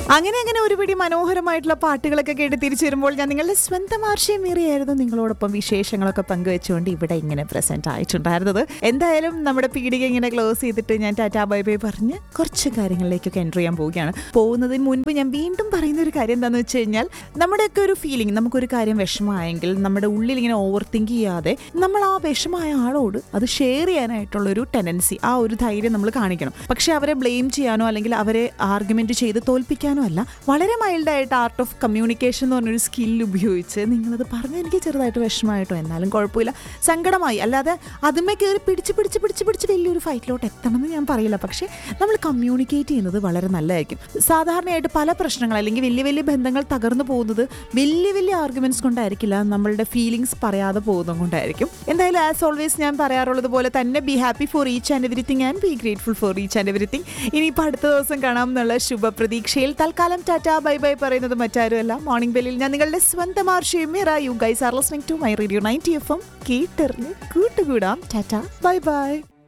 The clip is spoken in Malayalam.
അങ്ങനെ അങ്ങനെ ഒരുപിടി മനോഹരമായിട്ടുള്ള പാട്ടുകളൊക്കെ കേട്ട് തിരിച്ചു വരുമ്പോൾ ഞാൻ നിങ്ങളുടെ സ്വന്തം ആർഷയമേറിയായിരുന്നു നിങ്ങളോടൊപ്പം വിശേഷങ്ങളൊക്കെ പങ്കുവെച്ചുകൊണ്ട് ഇവിടെ ഇങ്ങനെ പ്രസന്റ് ആയിട്ടുണ്ടായിരുന്നത് എന്തായാലും നമ്മുടെ പീടിക ഇങ്ങനെ ക്ലോസ് ചെയ്തിട്ട് ഞാൻ ടാറ്റാ ബൈ ബൈ പറഞ്ഞ് കുറച്ച് കാര്യങ്ങളിലേക്കൊക്കെ എൻ്റർ ചെയ്യാൻ പോവുകയാണ് പോകുന്നതിന് മുൻപ് ഞാൻ വീണ്ടും പറയുന്ന ഒരു കാര്യം എന്താണെന്ന് വെച്ച് കഴിഞ്ഞാൽ നമ്മുടെയൊക്കെ ഒരു ഫീലിംഗ് നമുക്കൊരു കാര്യം വിഷമമായെങ്കിൽ നമ്മുടെ ഉള്ളിൽ ഇങ്ങനെ ഓവർ തിങ്ക് ചെയ്യാതെ നമ്മൾ ആ വിഷമായ ആളോട് അത് ഷെയർ ചെയ്യാനായിട്ടുള്ള ഒരു ടെൻഡൻസി ആ ഒരു ധൈര്യം നമ്മൾ കാണിക്കണം പക്ഷെ അവരെ ബ്ലെയിം ചെയ്യാനോ അല്ലെങ്കിൽ അവരെ ആർഗ്യുമെന്റ് ചെയ്ത് തോൽപ്പിക്കാനോ അല്ല വളരെ മൈൽഡായിട്ട് ആർട്ട് ഓഫ് കമ്മ്യൂണിക്കേഷൻ എന്ന് പറഞ്ഞൊരു സ്കിൽ ഉപയോഗിച്ച് നിങ്ങളത് പറഞ്ഞ് എനിക്ക് ചെറുതായിട്ട് വിഷമമായിട്ടോ എന്നാലും കുഴപ്പമില്ല സങ്കടമായി അല്ലാതെ അതുമേ കയറി പിടിച്ച് പിടിച്ച് പിടിച്ച് പിടിച്ച് വലിയൊരു ഫൈറ്റിലോട്ട് എത്തണമെന്ന് ഞാൻ പറയില്ല പക്ഷേ നമ്മൾ കമ്മ്യൂണിക്കേറ്റ് ചെയ്യുന്നത് വളരെ നല്ലതായിരിക്കും സാധാരണയായിട്ട് പല പ്രശ്നങ്ങൾ അല്ലെങ്കിൽ വലിയ വലിയ ബന്ധങ്ങൾ തകർന്നു പോകുന്നത് വലിയ വലിയ ആർഗ്യുമെന്റ്സ് കൊണ്ടായിരിക്കില്ല നമ്മളുടെ ഫീലിങ്സ് പറയാതെ പോകുന്നത് കൊണ്ടായിരിക്കും എന്തായാലും ആസ് ഓൾവേസ് ഞാൻ പറയാറുള്ളത് പോലെ തന്നെ be happy for each and everything and be grateful for each and everything ഇനിയിപ്പോൾ അടുത്ത ദിവസം കാണാം എന്നുള്ള ശുഭപ്രതീക്ഷയിൽ തൽക്കാലം ടാറ്റ ബൈ ബൈ പറയുന്നത് മറ്റാരുമല്ല മോർണിംഗ് ബെല്ലിൽ ഞാൻ നിങ്ങളുടെ സ്വന്തം ആർഷയും മിറ you guys are listening to my radio ninety F M കേട്ടെറിഞ്ഞ് കൂട്ടുകൂടാം ടാറ്റ ബൈ ബൈ